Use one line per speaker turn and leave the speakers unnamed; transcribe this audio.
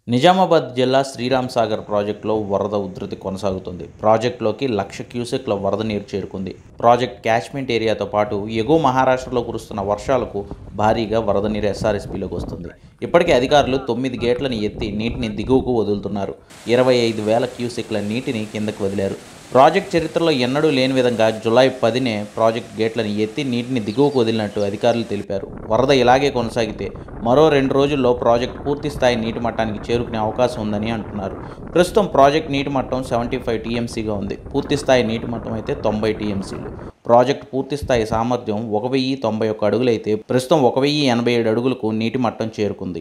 నిజామాబాద్ జిల్లా శ్రీరామ్ సాగర్ ప్రాజెక్టులో వరద ఉధృతి కొనసాగుతుంది ప్రాజెక్టులోకి లక్ష క్యూసెక్ల వరద నీరు చేరుకుంది ప్రాజెక్ట్ క్యాచ్మెంట్ ఏరియాతో పాటు ఎగువ మహారాష్ట్రలో కురుస్తున్న వర్షాలకు భారీగా వరద నీరు ఎస్ఆర్ఎస్పీలోకి వస్తుంది ఇప్పటికే అధికారులు తొమ్మిది గేట్లను ఎత్తి నీటిని దిగువకు వదులుతున్నారు ఇరవై ఐదు వేల క్యూసెక్ల నీటిని కిందకు వదిలారు ప్రాజెక్ట్ చరిత్రలో ఎన్నడూ లేని విధంగా జులై పదినే ప్రాజెక్ట్ గేట్లను ఎత్తి నీటిని దిగువకు వదిలినట్టు అధికారులు తెలిపారు వరద ఇలాగే కొనసాగితే మరో రెండు రోజుల్లో ప్రాజెక్ట్ పూర్తి స్థాయి నీటి మట్టానికి చేరుకునే అవకాశం ఉందని అంటున్నారు ప్రస్తుతం ప్రాజెక్ట్ నీటి మట్టం సెవెంటీ ఫైవ్ టీఎంసీగా ఉంది పూర్తి స్థాయి నీటి మట్టం అయితే తొంభై టీఎంసీలు ప్రాజెక్ట్ పూర్తి స్థాయి సామర్థ్యం ఒక వెయ్యి తొంభై ఒక్క అడుగులైతే ప్రస్తుతం ఒక వెయ్యి ఎనభై ఏడు అడుగులకు నీటి మట్టం చేరుకుంది